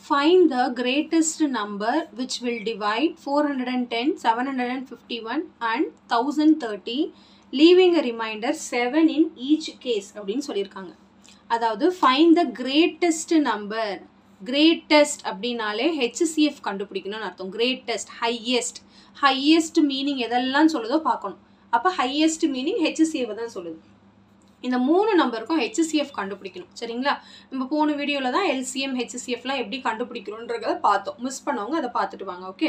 find the greatest number which will divide 410 751 and 1030 leaving a remainder 7 in each case அப்படின்னு சொல்லியிருக்காங்க அதாவது find the greatest number greatest அப்படின்னாலே HCF கண்டுபிடிக்கணும்னு அர்த்தம் greatest highest highest meaning எதெல்லாம் சொல்லுதோ பார்க்கணும் அப்போ highest மீனிங் HCF தான் சொல்லுது இந்த மூணு நம்பருக்கும் ஹெச்சிசிஎஃப் கண்டுபிடிக்கணும் சரிங்களா நம்ம போன வீடியோவில் தான் எல்சிஎம் ஹெச்சிசிஎஃப்லாம் எப்படி கண்டுபிடிக்கிறோன்றத பார்த்தோம் மிஸ் பண்ணவங்க அதை பார்த்துட்டு வாங்க ஓகே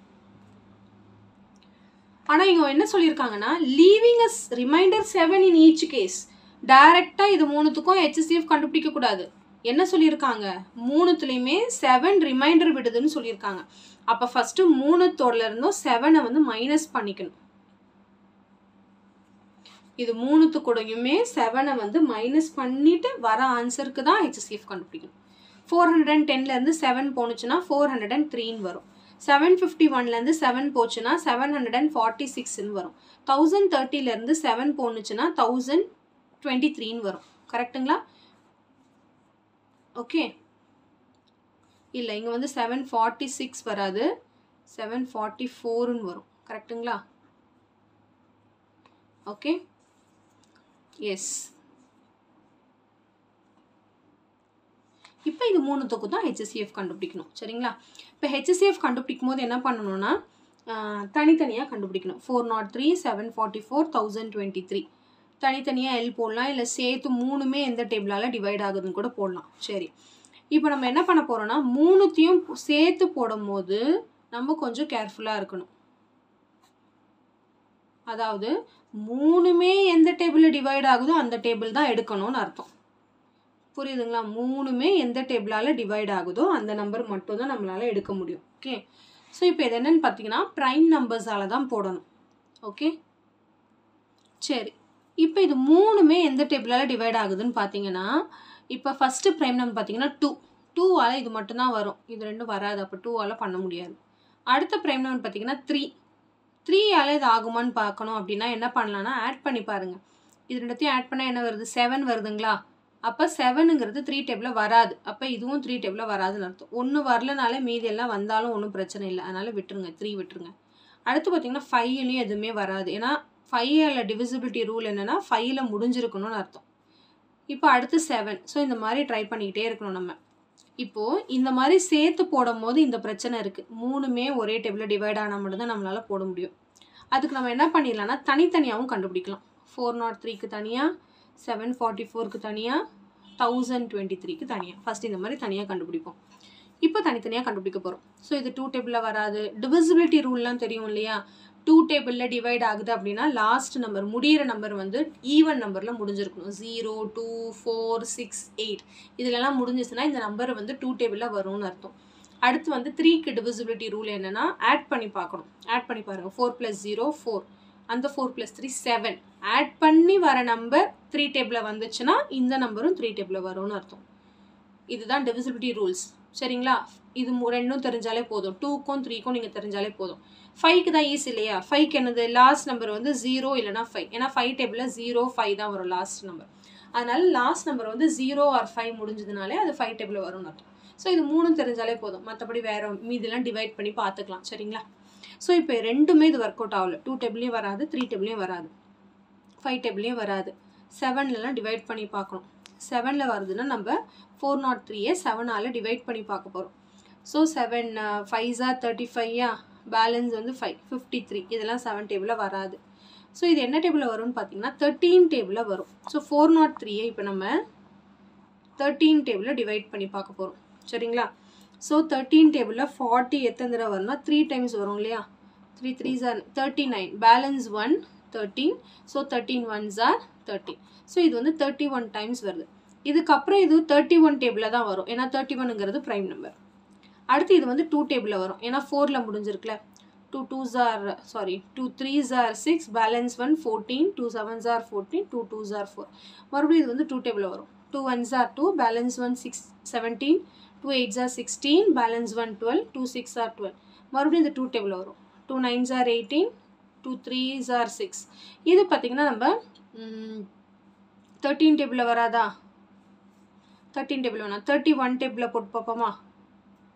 ஆனால் இங்கே என்ன சொல்லியிருக்காங்கன்னா leaving as reminder seven in each case டைரெக்டாக இது மூணுத்துக்கும் ஹெச்சிசிஎஃப் கண்டுபிடிக்க கூடாது என்ன சொல்லியிருக்காங்க மூணுத்துலேயுமே செவன் ரிமைண்டர் விடுதுன்னு சொல்லியிருக்காங்க அப்போ ஃபஸ்ட்டு மூணுத்தோடல இருந்தும் செவனை வந்து மைனஸ் பண்ணிக்கணும் இது மூணுத்து கூடயுமே செவனை வந்து மைனஸ் பண்ணிட்டு வர ஆன்சருக்கு தான் ஹெச்சிசிஎஃப் கண்டுபிடிக்கணும் ஃபோர் ஹண்ட்ரட் அண்ட் டென்லேருந்து செவன் போணுச்சுன்னா ஃபோர் ஹண்ட்ரட் அண்ட் த்ரீன்னு வரும் செவன் ஃபிஃப்டி ஒன்லேருந்து செவன் போச்சுன்னா செவன் ஹண்ட்ரட் அண்ட் ஃபார்ட்டி சிக்ஸ்ன்னு வரும் தௌசண்ட் தேர்ட்டிலேருந்து செவன் போணுச்சுன்னா தௌசண்ட் டுவெண்ட்டி த்ரீன்னு வரும் கரெக்டுங்களா ஓகே இல்லை இங்கே வந்து செவன் ஃபார்ட்டி சிக்ஸ் வராது செவன் ஃபார்ட்டி ஃபோருன்னு வரும் கரெக்டுங்களா ஓகே எஸ் இப்போ இது மூணுத்துக்கும் தான் ஹெச்சிசிஎஃப் கண்டுபிடிக்கணும் சரிங்களா இப்போ ஹெச்சிசிஎஃப் கண்டுபிடிக்கும் போது என்ன பண்ணணும்னா தனித்தனியாக கண்டுபிடிக்கணும் four naught three seven forty four thousand twenty three தனித்தனியாக எல் போடலாம் இல்லை சேர்த்து மூணுமே எந்த டேபிளால் டிவைட் ஆகுதுன்னு கூட போடலாம் சரி இப்போ நம்ம என்ன பண்ண போகிறோம்னா மூணுத்தையும் சேர்த்து போடும்போது நம்ம கொஞ்சம் கேர்ஃபுல்லாக இருக்கணும் அதாவது மூணுமே எந்த டேபிளில் டிவைட் ஆகுதோ அந்த டேபிள் தான் எடுக்கணும்னு அர்த்தம் புரியுதுங்களா மூணுமே எந்த டேபிளால் டிவைட் ஆகுதோ அந்த நம்பர் மட்டும் தான் நம்மளால் எடுக்க முடியும் ஓகே ஸோ இப்போ இது என்னென்னு பார்த்தீங்கன்னா ப்ரைம் நம்பர்ஸால் தான் போடணும் ஓகே சரி இப்போ இது மூணுமே எந்த டேபிளால் டிவைட் ஆகுதுன்னு பார்த்தீங்கன்னா இப்போ ஃபஸ்ட்டு ப்ரைம் நம்பர் பார்த்தீங்கன்னா டூ டூவால் இது மட்டும்தான் வரும் இது ரெண்டும் வராது அப்போ டூவால் பண்ண முடியாது அடுத்த ப்ரைம் நம்பர் பார்த்தீங்கன்னா த்ரீ த்ரீயால் இது ஆகுமான்னு பார்க்கணும் அப்படின்னா என்ன பண்ணலான்னா ஆட் பண்ணி பாருங்கள் இது ரெண்டுத்தையும் ஆட் பண்ணால் என்ன வருது செவன் வருதுங்களா அப்போ செவனுங்கிறது த்ரீ டேபிளில் வராது அப்போ இதுவும் த்ரீ டேபிளில் வராதுன்னு அர்த்தம் ஒன்று வரலனாலே மீதி எல்லாம் வந்தாலும் ஒன்றும் பிரச்சனை இல்லை அதனால் விட்டுருங்க த்ரீ விட்டுருங்க அடுத்து பார்த்தீங்கன்னா ஃபைவ்லையும் எதுவுமே வராது ஏன்னா ஃபைவ்ல டிவிசிபிலிட்டி ரூல் என்னென்னா ஃபைவ்ல முடிஞ்சிருக்கணும்னு அர்த்தம் இப்போ அடுத்து செவன் ஸோ இந்த மாதிரி ட்ரை பண்ணிக்கிட்டே இருக்கணும் நம்ம இப்போது இந்த மாதிரி சேர்த்து போடும் போது இந்த பிரச்சனை இருக்குது மூணுமே ஒரே டேபிளில் டிவைட் ஆனால் மட்டும்தான் நம்மளால் போட முடியும் அதுக்கு நம்ம என்ன பண்ணிடலாம்னா தனித்தனியாகவும் கண்டுபிடிக்கலாம் ஃபோர் நாட் த்ரீக்கு தனியாக செவன் ஃபார்ட்டி ஃபோருக்கு தனியாக தௌசண்ட் டுவெண்ட்டி த்ரீக்கு தனியாக ஃபஸ்ட் இந்த மாதிரி தனியாக கண்டுபிடிப்போம் இப்போ தனித்தனியாக கண்டுபிடிக்க போகிறோம் ஸோ இது டூ டேபிளில் வராது டிவிசிபிலிட்டி ரூல்லாம் தெரியும் இல்லையா டூ டேபிளில் டிவைட் ஆகுது அப்படின்னா லாஸ்ட் நம்பர் முடிகிற நம்பர் வந்து ஈவன் நம்பரில் முடிஞ்சிருக்கணும் zero two four six eight இதிலலாம் முடிஞ்சிச்சுன்னா இந்த நம்பர் வந்து டூ டேபிளில் வரும்னு அர்த்தம் அடுத்து வந்து த்ரீக்கு டிவிசிபிலிட்டி ரூல் என்னென்னா ஆட் பண்ணி பார்க்கணும் ஆட் பண்ணி பாருங்கள் ஃபோர் ப்ளஸ் ஜீரோ ஃபோர் அந்த four plus three seven add பண்ணி வர நம்பர் த்ரீ டேபிளில் வந்துச்சுன்னா இந்த நம்பரும் த்ரீ டேபிளில் வரும்னு அர்த்தம் இதுதான் டிவிசிபிலிட்டி ரூல்ஸ் சரிங்களா இது ரெண்டும் தெரிஞ்சாலே போதும் டூக்கும் த்ரீக்கும் நீங்கள் தெரிஞ்சாலே போதும் ஃபைவ்க்கு தான் ஈஸி இல்லையா ஃபைவ்க்கு என்னது லாஸ்ட் நம்பர் வந்து ஜீரோ இல்லைனா ஃபைவ் ஏன்னா ஃபைவ் டேபிளில் ஜீரோ ஃபைவ் தான் வரும் லாஸ்ட் நம்பர் அதனால லாஸ்ட் நம்பர் வந்து ஜீரோ ஆர் ஃபைவ் முடிஞ்சதுனாலே அது ஃபைவ் டேபிளில் வரும்னு அர்த்தம் ஸோ இது மூணும் தெரிஞ்சாலே போதும் மற்றபடி வேறு மீதெல்லாம் டிவைட் பண்ணி பார்த்துக்கலாம் சரிங்களா ஸோ இப்போ ரெண்டுமே இது ஒர்க் அவுட் ஆகல டூ டேபிளையும் வராது த்ரீ டேபிளையும் வராது ஃபைவ் டேபிளையும் வராது செவன்லலாம் டிவைட் பண்ணி பார்க்கணும் செவனில் வருதுன்னா நம்ம ஃபோர் நாட் த்ரீயை செவனால் டிவைட் பண்ணி பார்க்க போகிறோம் ஸோ செவன் ஃபைவ் ஜார் தேர்ட்டி ஃபைவா பேலன்ஸ் வந்து ஃபைவ் ஃபிஃப்டி த்ரீ இதெல்லாம் செவன் டேபிளில் வராது ஸோ இது என்ன டேபிளில் வரும்னு பார்த்தீங்கன்னா தேர்ட்டீன் டேபிளில் வரும் ஸோ ஃபோர் நாட் த்ரீயை இப்போ நம்ம தேர்ட்டீன் டேபிளில் டிவைட் பண்ணி பார்க்க போகிறோம் சரிங்களா ஸோ தேர்ட்டீன் டேபிளில் ஃபார்ட்டி எத்தனை தடவை வரும்னா த்ரீ டைம்ஸ் வரும் இல்லையா த்ரீ த்ரீ ஜார் thirty nine balance one thirteen so thirteen one ஜார் தேர்ட்டீன் ஸோ இது வந்து தேர்ட்டி ஒன் டைம்ஸ் வருது இதுக்கப்புறம் இது தேர்ட்டி ஒன் டேபிளில் தான் வரும் ஏன்னா தேர்ட்டி ஒன்னுங்கிறது ப்ரைம் நம்பர் அடுத்து இது வந்து டூ டேபிளில் வரும் ஏன்னா ஃபோரில் முடிஞ்சிருக்குல டூ டூ ஜார் சாரி டூ த்ரீ ஜார் six balance one fourteen two seven ஜார் ஃபோர்டீன் டூ டூ ஜார் ஃபோர் மறுபடியும் இது வந்து டூ டேபிளில் வரும் டூ ஒன் ஜார் two balance one six seventeen two eight ஜார் sixteen balance one twelve two six are twelve மறுபடியும் இந்த டூ டேபிளில் வரும் டூ நைன் ஜார் எயிட்டீன் டூ த்ரீ ஜார் சிக்ஸ் இது பார்த்திங்கன்னா நம்ம தேர்ட்டீன் டேபிளில் வராதா தேர்ட்டீன் டேபிள் வேணாம் தேர்ட்டி ஒன் டேபிளில் போட்டு பார்ப்போமா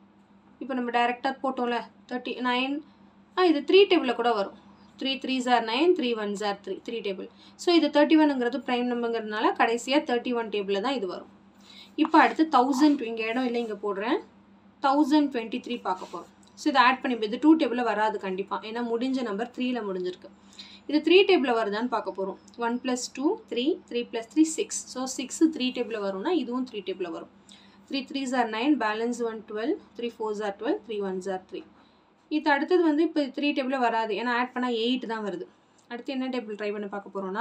இப்போ நம்ம டைரெக்டாக போட்டோம்ல தேர்ட்டி நைன் ஆ இது த்ரீ டேபிளில் கூட வரும் த்ரீ த்ரீ ஜார் நைன் த்ரீ ஒன் ஜார் த்ரீ த்ரீ டேபிள் ஸோ இது தேர்ட்டி ஒன்னுங்கிறது ப்ரைம் நம்பருங்கிறதுனால கடைசியாக தேர்ட்டி ஒன் டேபிளில் தான் இது வரும் இப்போ அடுத்து தௌசண்ட் இங்கே இடம் இல்லை இங்கே போடுறேன் தௌசண்ட் டுவெண்ட்டி த்ரீ பார்க்க போகிறோம் ஸோ இதை ஆட் பண்ணி இது டூ டேபிளில் வராது கண்டிப்பாக ஏன்னா முடிஞ்ச நம்பர் த்ரீல முடிஞ்சிருக்கு இது த்ரீ டேபிளில் வருதான்னு பார்க்க போகிறோம் one plus two three three plus three six so six three டேபிளில் வரும்னா இதுவும் த்ரீ டேபிளில் வரும் த்ரீ த்ரீ ஜார் nine balance one twelve three four ஜார் டுவெல் த்ரீ ஒன் ஜார் த்ரீ இது அடுத்தது வந்து இப்போ த்ரீ டேபிளில் வராது ஏன்னா ஆட் பண்ணால் எயிட் தான் வருது அடுத்து என்ன டேபிள் ட்ரை பண்ணி பார்க்க போகிறோன்னா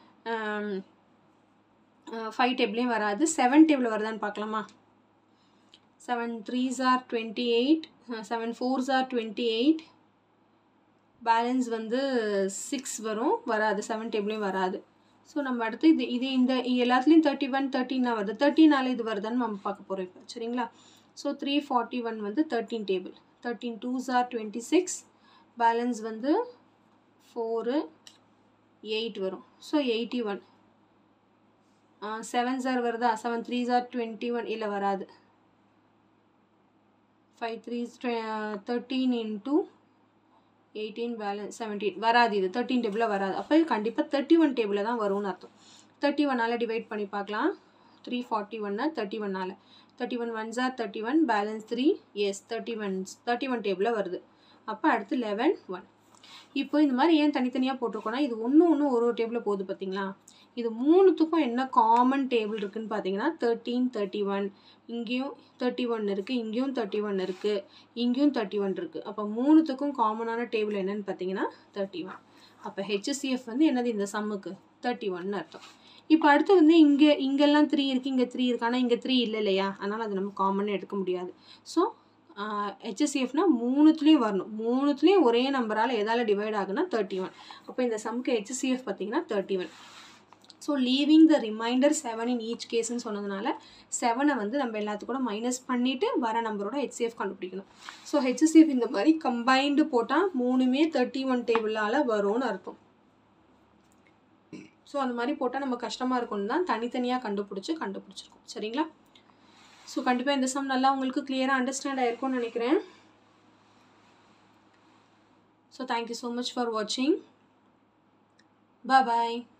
ஃபைவ் டேபிளையும் வராது செவன் டேபிள் வருதான்னு பார்க்கலாமா செவன் த்ரீ ஜார் டுவெண்ட்டி எயிட் செவன் ஃபோர் ஜார் டுவெண்ட்டி எயிட் பேலன்ஸ் வந்து சிக்ஸ் வரும் வராது செவன் டேபிளையும் வராது ஸோ நம்ம அடுத்து இது இது இந்த எல்லாத்துலேயும் தேர்ட்டி ஒன் தேர்ட்டின்னா வருது தேர்ட்டினால இது வருதான்னு நம்ம பார்க்க போகிறோம் இப்போ சரிங்களா ஸோ த்ரீ ஃபார்ட்டி ஒன் வந்து தேர்ட்டீன் டேபிள் தேர்ட்டீன் டூ ஜார் டுவெண்ட்டி சிக்ஸ் பேலன்ஸ் வந்து ஃபோரு எயிட் வரும் ஸோ எயிட்டி ஒன் செவன் ஜார் வருதா செவன் த்ரீ ஜார் டுவெண்ட்டி ஒன் இல்லை வராது five three thirteen into eighteen balance seventeen வராது இது தேர்ட்டீன் டேபிளில் வராது அப்போ கண்டிப்பாக தேர்ட்டி ஒன் டேபிளில் தான் வரும்னு அர்த்தம் தேர்ட்டி ஒன்னால் டிவைட் பண்ணி பார்க்கலாம் த்ரீ ஃபார்ட்டி ஒன்னா தேர்ட்டி ஒன்னால் தேர்ட்டி ஒன் ஒன் ஜார் thirty one balance three yes thirty one thirty one டேபிளில் வருது அப்போ அடுத்து லெவன் ஒன் இப்போ இந்த மாதிரி ஏன் தனித்தனியாக போட்டிருக்கோன்னா இது ஒன்று ஒன்று ஒரு ஒரு டேபிளில் போகுது பார்த்தீங்களா இது மூணுத்துக்கும் என்ன காமன் டேபிள் இருக்குன்னு பார்த்தீங்கன்னா தேர்ட்டீன் தேர்ட்டி ஒன் இங்கேயும் தேர்ட்டி ஒன் இருக்குது இங்கேயும் தேர்ட்டி ஒன் இருக்குது இங்கேயும் தேர்ட்டி ஒன் இருக்குது அப்போ மூணுத்துக்கும் காமனான டேபிள் என்னன்னு பார்த்தீங்கன்னா தேர்ட்டி ஒன் அப்போ ஹெச்சிஎஃப் வந்து என்னது இந்த சம்முக்கு தேர்ட்டி ஒன்னு அர்த்தம் இப்போ அடுத்து வந்து இங்கே இங்கெல்லாம் த்ரீ இருக்குது இங்கே த்ரீ இருக்குது ஆனால் இங்கே த்ரீ இல்லை இல்லையா அதனால் அது நம்ம காமனாக எடுக்க முடியாது ஸோ ஹெச்எஸ்சிஎஃப்னா மூணுத்துலேயும் வரணும் மூணுத்துலேயும் ஒரே நம்பரால் எதால் டிவைட் ஆகுனா தேர்ட்டி ஒன் அப்போ இந்த சம்க்கு ஹெச்எஸ்சிஎஃப் பார்த்தீங்கன்னா thirty one so leaving the remainder seven in each கேஸ்ன்னு சொன்னதுனால செவனை வந்து நம்ம எல்லாத்துக்கூட மைனஸ் பண்ணிவிட்டு வர நம்பரோட ஹெச்சிஎஃப் கண்டுபிடிக்கணும் ஸோ ஹெச்சிஎஃப் இந்த மாதிரி கம்பைன்டு போட்டால் மூணுமே தேர்ட்டி ஒன் டேபிளால் வரும்னு அர்த்தம் ஸோ அந்த மாதிரி போட்டால் நம்ம கஷ்டமாக இருக்கும்னு தான் தனித்தனியாக கண்டுபிடிச்சி கண்டுபிடிச்சிருக்கோம் சரிங்களா ஸோ கண்டிப்பாக இந்த சம் நல்லா உங்களுக்கு கிளியராக அண்டர்ஸ்டாண்ட் ஆயிருக்கும்னு நினைக்கிறேன் so thank you so much for வாட்சிங் பாய்